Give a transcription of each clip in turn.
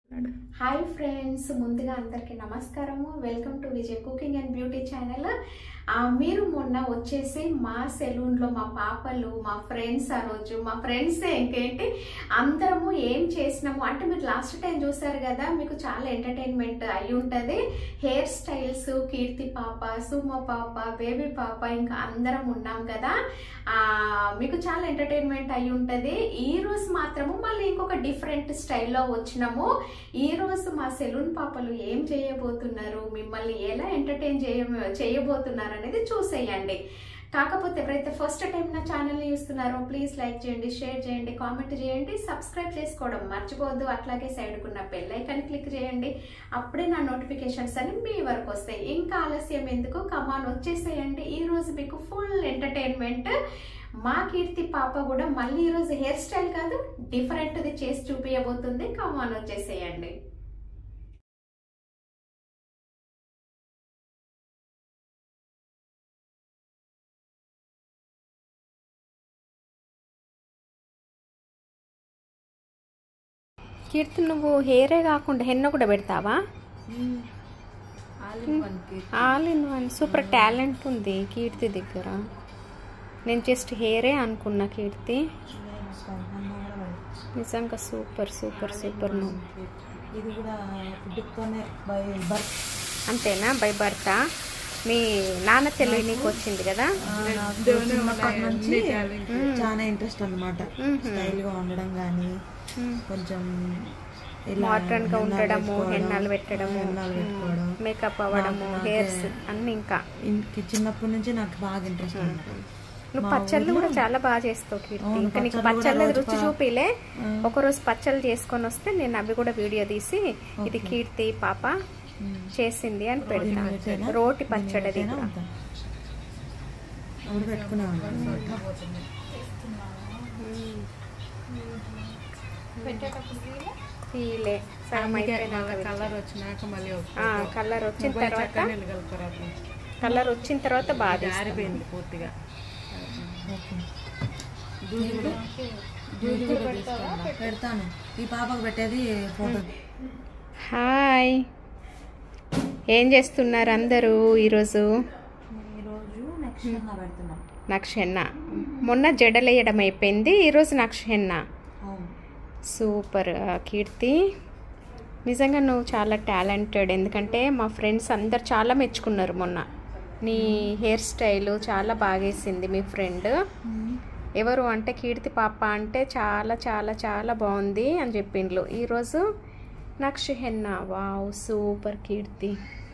Hi friends ముందుగా అందరికీ నమస్కారము welcome to Vijay cooking and beauty channel ఆ, మీరు మొన్న వచ్చేసి మా సెలూన్లో మా పాపలు మా ఫ్రెండ్స్ ఆ రోజు మా ఫ్రెండ్స్ ఇంకేంటి అందరము ఏం చేసినాము అంటే మీరు లాస్ట్ టైం చూసారు కదా మీకు చాలా ఎంటర్టైన్మెంట్ అయి ఉంటుంది హెయిర్ స్టైల్స్ కీర్తి పాప సుమ పాప బేబీ పాప ఇంకా అందరం ఉన్నాం కదా ఆ, మీకు చాలా ఎంటర్టైన్మెంట్ అయి ఉంటుంది ఈ రోజు మాత్రము మళ్ళీ ఇంకొక డిఫరెంట్ స్టైల్లో వచ్చినాము ఈ రోజు మా సెలూన్ పాపలు ఏం చేయబోతున్నారు మిమ్మల్ని ఎలా ఎంటర్టైన్ చేయ చేయబోతున్నారు అనేది చూసేయండి కాకపోతే ఎవరైతే ఫస్ట్ టైం నా ఛానల్ని చూస్తున్నారో ప్లీజ్ లైక్ చేయండి షేర్ చేయండి కామెంట్ చేయండి సబ్స్క్రైబ్ చేసుకోవడం మర్చిపోవద్దు అట్లాగే సైడ్కున్న బెల్ ఐకాన్ క్లిక్ చేయండి అప్పుడే నా నోటిఫికేషన్స్ అన్ని మీ వరకు వస్తాయి ఇంకా ఆలస్యం ఎందుకు కమాన్ వచ్చేసేయండి ఈ రోజు మీకు ఫుల్ ఎంటర్టైన్మెంట్ మా కీర్తి పాప కూడా మళ్ళీ ఈరోజు హెయిర్ స్టైల్ కాదు డిఫరెంట్ది చేసి చూపించబోతుంది కమాన్ వచ్చేసేయండి కీర్తి నువ్వు హెయిరే కాకుండా హెన్న కూడా పెడతావా all in one super talent ఉంది కీర్తి దగ్గర నేను జస్ట్ హెయిరే అనుకున్నా కీర్తి నిజంగా సూపర్ సూపర్ సూపర్ నువ్వు ఇది కూడా పుట్టుకతోనే బై బర్త్ అంతేనా బై భర్త మీ నాన్న తెలివి నీకు వచ్చింది కదా నాకు చిన్నప్పటి నుంచి చాలా ఇంట్రెస్ట్ అన్నమాట స్టైల్ గా ఉండడం కానీ కొంచెం ఇలా మోడ్రన్ గా హెన్నాలు ఉండడము పెట్టుకోవడం, హెన్నాలు పెట్టడము హెన్నాలు పెట్టుకోవడం మేకప్ అవ్వడము నాకు హెయిర్స్ నాకే- అన్ని ఇంకా ఇంక చిన్నప్పటి నుంచి నాకు బాగా ఇంట్రెస్ట్ అన్నమాట నువ్వు మా పచ్చళ్ళు కూడా ఊర్లో- చాలా బాగా చేస్తావు కీర్తి అవును, ఇంకా నీకు పచ్చళ్ళు కూడా పచ్చళ్ళ రోజు రుచి పా- చూపిలే ఆ. ఒకరోజు పచ్చళ్ళు చేసుకొని వస్తే నేను అవి కూడా వీడియో తీసి ఇది కీర్తి పాప ఉమ్. చేసింది అని దీన్ని పెడతా పెట్టేనా? రోటి దీన్ని పచ్చడి అది పెట్టేనా కూడా అంతా? అప్పుడు పెట్టుకునేవాళ్ళం అన్నమాట తీలే సగం అయిపోయినాక కలర్ వచ్చినాక మళ్ళీ ఆ, కలర్ వచ్చిన తర్వాత కలర్ వచ్చిన తర్వాత బాగా తీస్తాం. ఆరిపోయింది పూర్తిగా పెడతాను ఈ పాపకు పెట్టేది ఫోటో హాయ్ ఏం చేస్తున్నారు అందరూ ఈరోజు ఈరోజు నెక్స్ట్ పెడుతున్నాం నక్షన్న మొన్న జడలేయడం అయిపోయింది ఈరోజు నక్షన్న అవును సూపర్ ఆ, కీర్తి నిజంగా నువ్వు చాలా టాలెంటెడ్ ఎందుకంటే మా ఫ్రెండ్స్ అందరు చాలా మెచ్చుకున్నారు మొన్న నీ హెయిర్ స్టైల్ చాలా బాగేసింది మీ ఫ్రెండ్ ఎవరు అంటే కీర్తి పాప అంటే చాలా చాలా చాలా బాగుంది అని చెప్పిండ్లు ఈరోజు నక్ష హెన్న వావ్ సూపర్ కీర్తి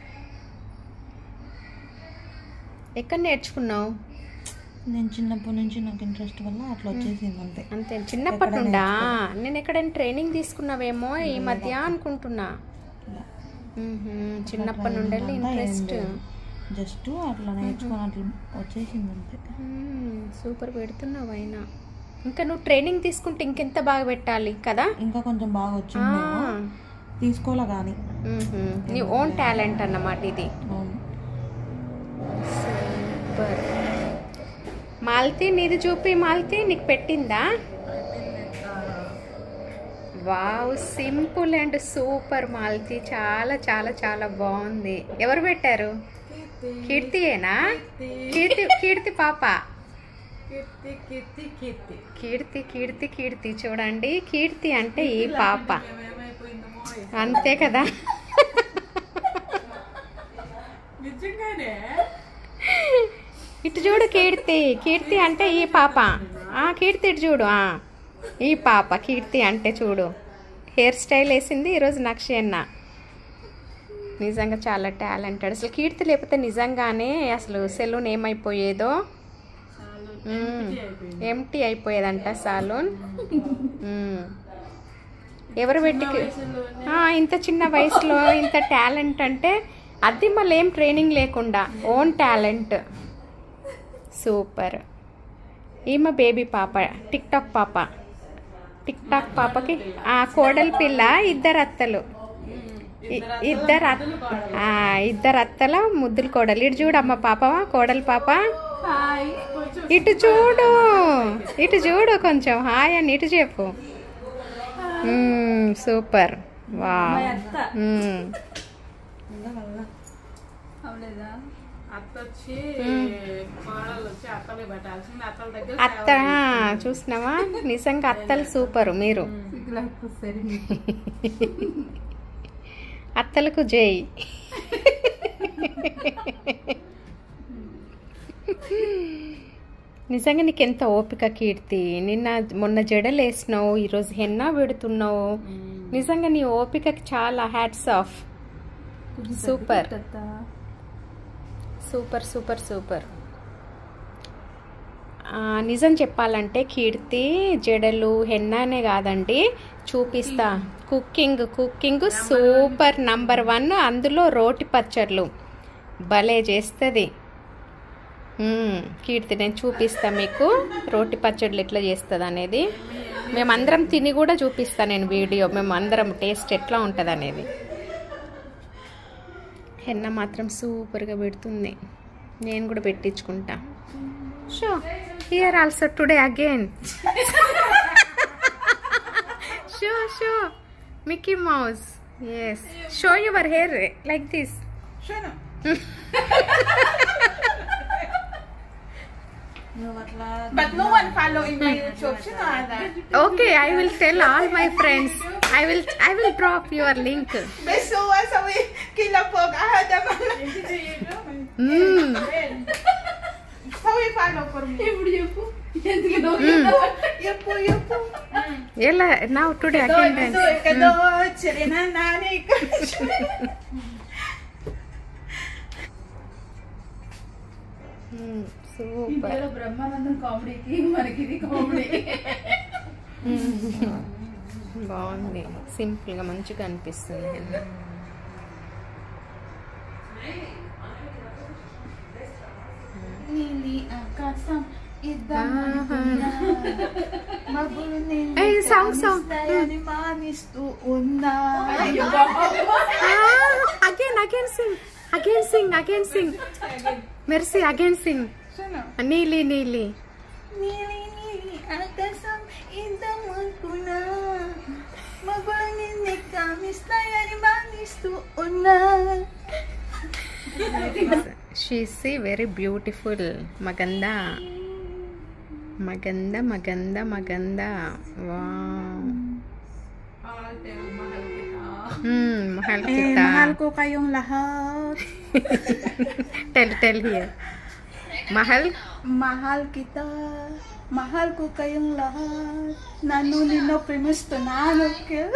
ఎక్కడ నేర్చుకున్నావు నేను చిన్నప్పటి నుంచి నాకు ఇంట్రెస్ట్ వల్ల అట్లా వచ్చేసింది అంతే అంతే చిన్నప్పటి నుండా నేను ఎక్కడైనా ట్రైనింగ్ తీసుకున్నావేమో ఈ మధ్య అనుకుంటున్నా ఇలా. మ్మ్హ్మ్. చిన్నప్పటి నుండి ఇంట్రెస్ట్ జస్ట్ అట్లా నేర్చుకొని అట్లా వచ్చేసింది అంతే సూపర్ పెడుతున్నావు అయినా ఇంకా నువ్వు ట్రైనింగ్ తీసుకుంటే ఇంకెంత బాగా పెట్టాలి కదా ఇంకా కొంచెం బాగా ఆ. వచ్చిందేమో తీసుకోలే కానీ మ్మ్హ్మ్. నీ ఓన్ టాలెంట్ అన్నమాట ఇది అవును సూపర్ మాల్తి నీది చూపి మాల్తి నీకు పెట్టిందా wow simple and super Malti చాలా చాలా చాలా బాగుంది ఎవరు పెట్టారు కీర్తియేనా కీర్తి కీర్తి పాప కీర్తి కీర్తి కీర్తి కీర్తి కీర్తి కీర్తి చూడండి కీర్తి అంటే ఈ పాప ఏమైపోయిందమో అంతే కదా నిజంగానే ఇటు చూడు కీర్తి కీర్తి అంటే ఈ పాప ఆ కీర్తి ఇటు చూడు ఆ ఈ పాప కీర్తి అంటే చూడు హెయిర్ స్టైల్ వేసింది ఈరోజు నక్షి అన్న నిజంగా చాలా టాలెంటెడ్ అసలు కీర్తి లేకపోతే నిజంగానే అసలు సెలూన్ ఏమైపోయేదో ఎంటీ అయిపోయేదంట సాలూన్ మ్మ్. ఎవరు పెట్టి ఆ, ఇంత చిన్న వయసులో ఇంత టాలెంట్ అంటే అది మళ్ళీ ఏం ట్రైనింగ్ లేకుండా ఓన్ టాలెంట్ సూపర్ ఈమె బేబీ పాప టిక్ టాక్ పాప టిక్ టాక్ పాపకి ఆ కోడలి పిల్ల ఇద్దరు అత్తలు ఇ- ఇద్దరు అత్- ఆ, ఇద్దరు అత్తల ముద్దులు కోడలు ఇటు చూడమ్మ పాప కోడలి పాప ఇటు చూడు ఇటు చూడు కొంచెం హాయ్ అని ఇటు చెప్పు మ్మ్, సూపర్ వా అత్త అవలేదా అత్త వచ్చి కోడలు వచ్చి అత్తలే పట్టాల్సింది అత్తల దగ్గర అత్త చూసినావా నిజంగా అత్తలు సూపర్ మీరు సరే అత్తలకు జై నిజంగా నీకు ఎంత ఓపిక కీర్తి నిన్న మొన్న జడలు వేసినావు ఈరోజు హెన్నా పెడుతున్నావు నిజంగా నీ ఓపికకి చాలా hats off super super super super ఆ, నిజం చెప్పాలంటే కీర్తి జడలు హెన్నానే కాదండి చూపిస్తా cooking cooking super number one అందులో రోటి పచ్చళ్ళు భలే చేస్తుంది మ్మ్, కీర్తి నేను చూపిస్తా మీకు రోటి పచ్చళ్ళు ఎట్లా చేస్తుంది అనేది మేమందరం తిని కూడా చూపిస్తా నేను వీడియో మేమందరం టేస్ట్ ఎట్లా ఉంటుంది అనేది హెన్న మాత్రం సూపర్గా పెడుతుంది నేను కూడా పెట్టించుకుంటా show here also today again show show Mickey Mouse yes show your hair like this నువ్వు అట్లా But no one follow in my YouTube. She know that. Okay I will tell all my friends I will I will drop your link Beso sa we kila po ahada man. Sa we follow for me. Eప్పుడు చెప్పు ఎందుకు చెప్పు చెప్పు ఎలా నా today again ఎక్కడో చెరిన Nani super Brahmanandam కామెడీకి మనకి ఇది కామెడీ బాగుంది సింపుల్గా మంచిగా అనిపిస్తుంది హెన్న నీలి ఆకాశం ఇద్దం మబ్బులు Hey, song, song. నిండుతాయని మానిస్తూ ఉన్నా again again sing again sing again sing mercy again sing నీలి నీలి నీలి నీలి ఆకాశం ఇద్దం అనుకున్నా మబ్బులు నిన్ను కామిస్తాయని మానిస్తూ ఉన్నా షీసి వెరీ బ్యూటిఫుల్ మగంద మగంద మగంద మగంద వా Mahal Eh, kita mahal ko kayong lahat. tell tell here mahal Mahal kita. Mahal ko kayong lahat. Nanu nino ప్రేమిస్తున్నాను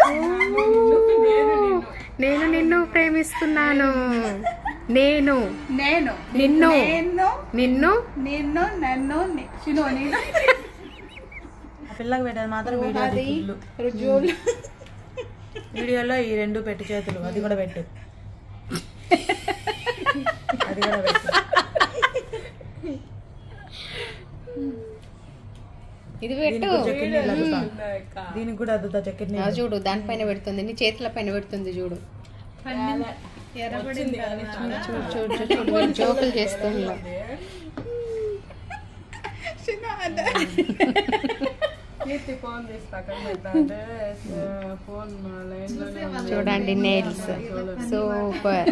నేను నిన్ను ప్రేమిస్తున్నాను నేను నేను నిన్ను నేను నిన్ను నిన్ను నన్ను ని- చిను నేను ఆ పిల్లకి పెట్టేది మాత్రం వీడియో అది ఫుల్ రుజువులు వీడియోలో ఈ రెండు పెట్టు చేతులు అది కూడా పెట్టు అది కూడా పెట్టు ఇది పెట్టు దీనికి చక్కెర నీళ్ళు అద్దుతా దీనికి కూడా అద్దుతా చక్కెర ఆ, నీళ్ళు చూడు దానిపైన పెడుతుంది నీ చేతుల పైన పెడుతుంది చూడు చూడు చూడు చూడు చూడు వీళ్ళు జోకులు చేస్తున్నా చిను అదే ఫోన్ తీస్తాక ఫోన్ లైన్ లోనే చూడండి నెయిల్స్ సూపర్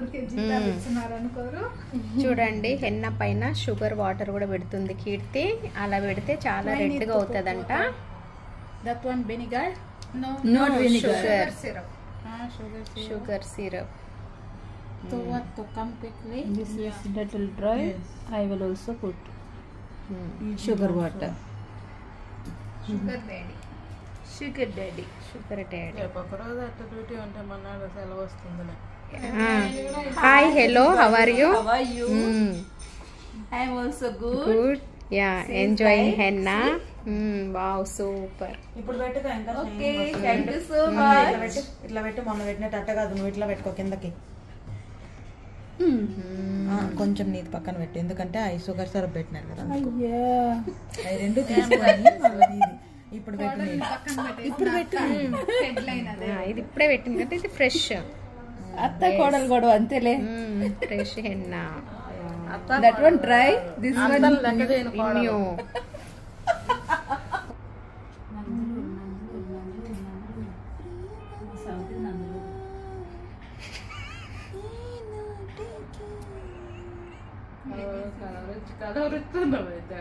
చూడండి హెన్న పైన షుగర్ వాటర్ కూడా పెడుతుంది కీర్తి అలా పెడితే చాలా రెడ్గా అవుతుందంట that one vinegar no Not vinegar. Sugar sugar sugar syrup to what to come quickly This is little dry. I will also put sugar water sugar daddy sugar daddy sugar daddy రేపు ఒక రోజు అట్ట duty ఉంటే మన్నాడు సెలవు వస్తుందిలే hi hello how are you I am also good good yeah enjoying henna wow super ఇప్పుడు పెట్టుకో ఇంకా ఓకే shine వస్తుంది. థ్యాంక్ యూ సో ఇట్లా మచ్ పెట్టు ఇట్లా పెట్టు మొన్న పెట్టినట్టు అట్ట కాదు నువ్వు ఇట్లా పెట్టుకో కిందకి ఆ, కొంచెం నీది పక్కన పెట్టు ఎందుకంటే అవి షుగర్ సిరప్ పెట్టినారు కదా అందుకు. అవి రెండు తీసుకొని మళ్ళీ ఇది ఇప్పుడు పెట్టు నీది. ఇప్పుడు పెట్టు ఇది ఇప్పుడే పెట్టింది కదా ఇది ఫ్రెష్ అత్త కోడలు గొడవ అంతేలే fresh henna that one dry this one ఇన్యూ కలవరుస్తున్నావు అయితే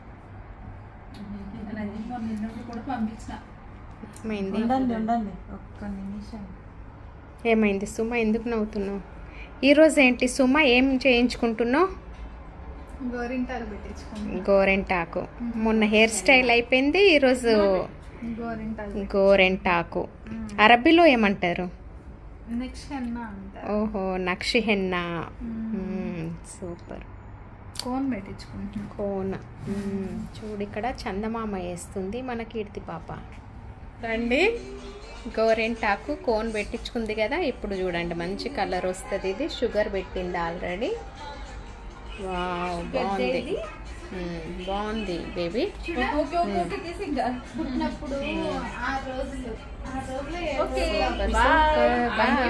నిన్నప్పుడు కూడా పంపించిన ఏమైంది ఉండండి ఉండండి ఒక్క నిమిషం ఏమైంది సుమ ఎందుకు నవ్వుతున్నావు ఈరోజు ఏంటి సుమ ఏం చేయించుకుంటున్నావు గోరింటాకు పెట్టించుకున్నాం గోరెంటాకు మొన్న హెయిర్ స్టైల్ అయిపోయింది ఈరోజు గోరింటాకు గోరెంటాకు అరబీలో ఏమంటారు నెక్స్ట్ అన్న అంటారు ఓహో నక్షి హెన్నా మ్మ్, సూపర్ కోన్ పెట్టించుకుంటున్నాం కోన మ్మ్, చూడు ఇక్కడ చందమామ వేస్తుంది మన కీర్తి పాప రండి గోరెంటాకు కోన్ పెట్టించుకుంది కదా ఇప్పుడు చూడండి మంచి కలర్ వస్తుంది ఇది షుగర్ పెట్టింది ఆల్రెడీ వావ్ బాగుంది మ్మ్, బాగుంది బేబీ ఓకే ఓకే ఓకే తీసి ఇంకా పుట్టినప్పుడు ఆ రోజులు ఆ రోజులు ఓకే బాయ్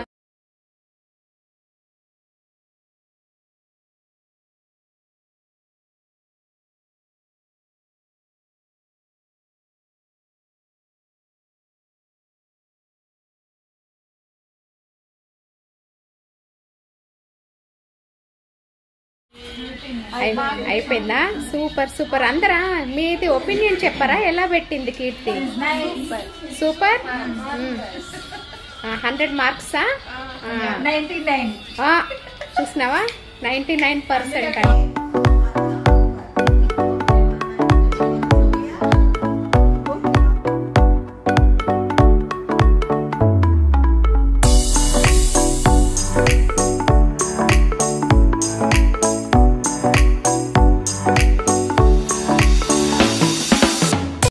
అయి- అయిపోయిందా సూపర్ సూపర్ అందరా మీది ఒపీనియన్ చెప్పరా ఎలా పెట్టింది కీర్తి సూపర్ హండ్రెడ్ మార్క్సా నైన్టీ నైన్ చూసినావా నైంటీ నైన్ పర్సెంట్ అని